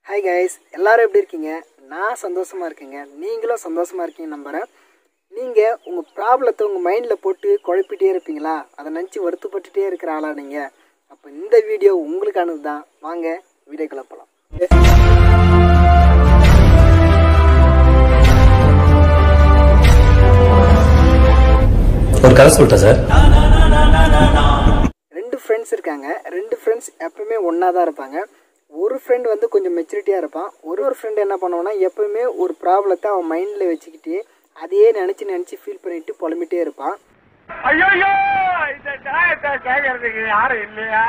hi guys எல்லாரும் எப்படி இருக்கீங்க நான் சந்தோஷமா இருக்கேங்க நீங்களும் சந்தோஷமா இருக்கீங்க நம்புறேன் நீங்கள் உங்கள் ப்ராப்ளத்தை உங்கள் மைண்டில் போட்டு குழப்பிட்டே இருப்பீங்களா அதை நினச்சி வருத்தப்பட்டுட்டே இருக்கிற ஆளா நீங்கள் அப்போ இந்த வீடியோ உங்களுக்கானது தான் வாங்க வீடியோக்குள்ள போகலாம் ஒரு கதை சொல்லிட்டேன் சார் ரெண்டு ஃப்ரெண்ட்ஸ் இருக்காங்க ரெண்டு ஃப்ரெண்ட்ஸ் எப்பவுமே ஒன்றா தான் இருப்பாங்க ஒரு ஃப்ரெண்ட் வந்து கொஞ்சம் மெச்சூரிட்டியாக இருப்பான் ஒரு ஒரு ஃப்ரெண்ட் என்ன பண்ணுவான்னா எப்பவுமே ஒரு ப்ராப்ளத்தை அவன் மைண்டில் வச்சுக்கிட்டு அதையே நினச்சி நினச்சி ஃபீல் பண்ணிட்டு புலம்பிட்டே இருப்பான் ஐயோ இந்த நியாயத்தை கேட்கறதுக்கு யாரும் இல்லையா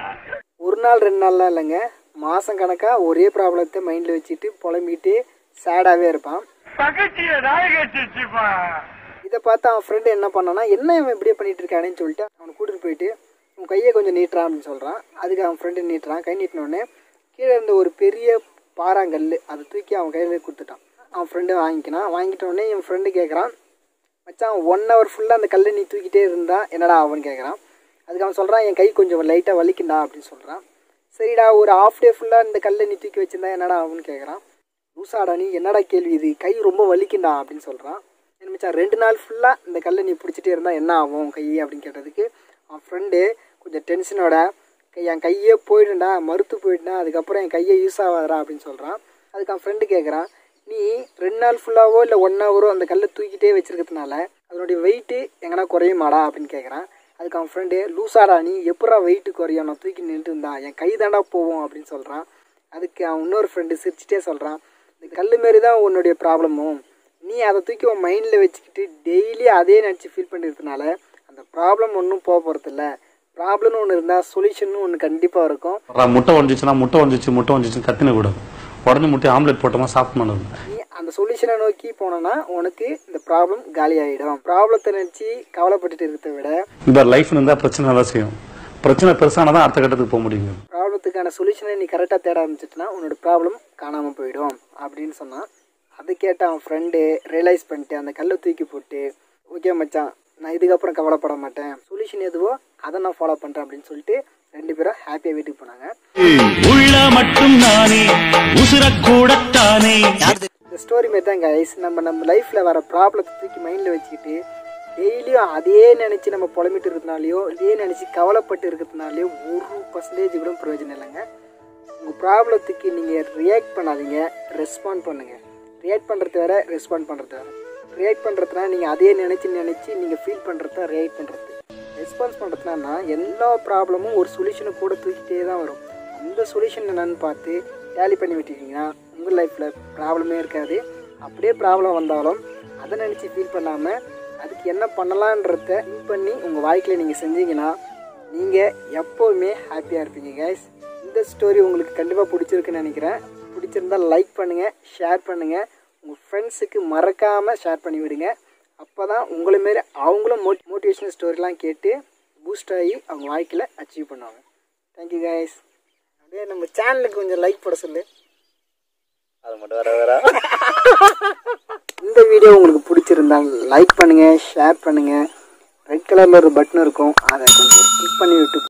ஒரு நாள் ரெண்டு நாள்லாம் இல்லைங்க மாதம் கணக்காக ஒரே ப்ராப்ளத்தை மைண்டில் வச்சுட்டு புலம்பிட்டு சேடாகவே இருப்பான் பக்கத்திய நாயகச்சிப்பா இதை பார்த்து அவன் ஃப்ரெண்டு என்ன பண்ணான்னா என்ன இவன் இப்படியே பண்ணிட்டு இருக்கானேன்னு சொல்லிட்டு அவனை கூட்டிட்டு போயிட்டு உன் கையை கொஞ்சம் நீட்டுறான் அப்படின்னு சொல்கிறான் அதுக்கு அவன் ஃப்ரெண்டு நீட்டுறான் கை நீட்டினோடனே கீழே இருந்த ஒரு பெரிய பாறாங்கல் அதை தூக்கி அவன் கையில் கொடுத்துட்டான் அவன் ஃப்ரெண்டு வாங்கிக்கினான் வாங்கிட்டோடனே என் ஃப்ரெண்டு கேட்குறான் மச்சான் ஒன் ஹவர் ஃபுல்லாக அந்த கல்லை நீ தூக்கிட்டே இருந்தா என்னடா அவன் கேட்குறான் அதுக்கு அவன் சொல்கிறான் என் கை கொஞ்சம் லைட்டாக வலிக்குண்டா அப்படின்னு சொல்கிறான் சரிடா ஒரு ஆஃப் டே ஃபுல்லாக இந்த கல்லை நீ தூக்கி வச்சிருந்தா என்னடா ஆகும்னு கேட்குறான் லூசாடா நீ என்னடா கேள்வி இது கை ரொம்ப வலிக்குண்டா அப்படின்னு சொல்கிறான் என்ன மச்சான் ரெண்டு நாள் ஃபுல்லாக இந்த கல்லை நீ பிடிச்சிட்டே இருந்தால் என்ன ஆகும் கை அப்படின்னு கேட்டதுக்கு அவன் ஃப்ரெண்டு கொஞ்சம் டென்ஷனோட கை என் கையே போயிடுண்டா மறுத்து போயிட்டுனா அதுக்கப்புறம் என் கையை யூஸ் ஆகாதடா அப்படின்னு சொல்கிறான் அதுக்கு அவன் ஃப்ரெண்டு கேட்குறான் நீ ரெண்டு நாள் ஃபுல்லாவோ இல்லை ஒன் ஹவரோ அந்த கல்லை தூக்கிட்டே வச்சிருக்கிறதுனால அதனுடைய வெயிட்டு எங்கன்னா குறையுமாடா அப்படின்னு கேட்குறான் அதுக்கு அவன் ஃப்ரெண்டு லூசாடா நீ எப்படா வெயிட்டு குறையும் நான் தூக்கி நின்றுட்டு இருந்தா என் கை தாண்டா போவோம் அப்படின்னு சொல்கிறான் அதுக்கு அவன் இன்னொரு ஃப்ரெண்டு சிரிச்சிட்டே சொல்கிறான் இந்த கல் மாரி தான் உன்னுடைய ப்ராப்ளமும் நீ அதை தூக்கி உன் மைண்டில் வச்சுக்கிட்டு டெய்லி அதே நினச்சி ஃபீல் பண்ணிருக்கனால அந்த ப்ராப்ளம் ஒன்றும் போக போகிறதில்ல ப்ராப்ளம்னு ஒன்று இருந்தால் சொல்யூஷன் ஒன்று கண்டிப்பாக இருக்கும் அப்புறம் முட்டை ஒழிஞ்சிச்சுன்னா முட்டை ஒழிஞ்சிச்சு முட்டை ஒழிஞ்சிச்சுன்னு கத்தின கூடாது உடனே முட்டை ஆம்லெட் போட்டோமா சாப்பிட்டு பண்ணது நீ அந்த சொல்யூஷனை நோக்கி போனோன்னா உனக்கு இந்த ப்ராப்ளம் காலி ஆகிடும் ப்ராப்ளத்தை நினச்சி கவலைப்பட்டுட்டு இருக்கிறத விட இந்த லைஃப் இருந்தால் பிரச்சனை தான் செய்யும் பிரச்சனை பெருசானதான் அடுத்த கட்டத்துக்கு போக முடியுங்க ப்ராப்ளத்துக்கான சொல்யூஷனை நீ கரெக்டாக தேட ஆரம்பிச்சிட்டுனா உன்னோட ப்ராப்ளம் காணாமல் போயிடும் அப்படின்னு சொன்னான் அது கேட்ட அவன் ஃப்ரெண்டு ரியலைஸ் பண்ணிட்டு அந்த கல்லை தூக்கி போட்டு ஓகே மச்சான் நான் இதுக்கப்புறம் கவலைப்பட மாட்டேன் சொல்யூஷன் எதுவோ அதை நான் ஃபாலோ பண்ணுறேன் அப்படின்னு சொல்லிட்டு ரெண்டு பேரும் ஹாப்பியாக வீட்டுக்கு போனாங்க உள்ள மட்டும் நானே உசுரக்கூடத்தானே இந்த ஸ்டோரி மாரி தான் கைஸ் நம்ம நம்ம லைஃப்பில் வர ப்ராப்ளத்தை தூக்கி மைண்டில் வச்சுக்கிட்டு டெய்லியும் அதே நினச்சி நம்ம புலம்பிட்டு இருக்கிறதுனாலையோ இதே நினச்சி கவலைப்பட்டு இருக்கிறதுனாலையோ ஒரு பர்சன்டேஜ் கூட பிரயோஜனம் இல்லைங்க உங்கள் ப்ராப்ளத்துக்கு நீங்கள் ரியாக்ட் பண்ணாதீங்க ரெஸ்பாண்ட் பண்ணுங்கள் ரியாக்ட் பண்ணுறது வேற ரெஸ்பாண்ட் பண்ணுறது வேற ரியாக்ட் பண்ணுறதுனா நீங்கள் அதே நினச்சி நினச்சி நீங்கள் ஃபீல் பண்ணுறது தான் ரியாக்ட் பண்ணுறது ரெஸ்பான்ஸ் பண்ணுறதுனா எல்லா ப்ராப்ளமும் ஒரு சொல்யூஷனை கூட தூக்கிட்டே தான் வரும் அந்த சொல்யூஷன் என்னன்னு பார்த்து டேலி பண்ணி விட்டுட்டீங்கன்னா உங்கள் லைஃப்பில் ப்ராப்ளமே இருக்காது அப்படியே ப்ராப்ளம் வந்தாலும் அதை நினச்சி ஃபீல் பண்ணாமல் அதுக்கு என்ன பண்ணலான்றத திங்க் பண்ணி உங்கள் வாழ்க்கையில் நீங்கள் செஞ்சீங்கன்னா நீங்கள் எப்போவுமே ஹாப்பியாக இருப்பீங்க கைஸ் இந்த ஸ்டோரி உங்களுக்கு கண்டிப்பாக பிடிச்சிருக்குன்னு நினைக்கிறேன் பிடிச்சிருந்தா லைக் பண்ணுங்கள் ஷேர் பண்ணுங்கள் உங்கள் ஃப்ரெண்ட்ஸுக்கு மறக்காமல் ஷேர் பண்ணி விடுங்க அப்போ தான் உங்களை மாரி அவங்களும் மோட் மோட்டிவேஷனல் ஸ்டோரிலாம் கேட்டு பூஸ்ட் ஆகி அவங்க வாழ்க்கையில் அச்சீவ் பண்ணுவாங்க தேங்க்யூ கைஸ் அப்படியே நம்ம சேனலுக்கு கொஞ்சம் லைக் போட சொல்லு அது மட்டும் வர வர இந்த வீடியோ உங்களுக்கு பிடிச்சிருந்தா லைக் பண்ணுங்கள் ஷேர் பண்ணுங்கள் ரெட் கலரில் ஒரு பட்டன் இருக்கும் அதை கொஞ்சம் கிளிக் பண்ணி விட்டு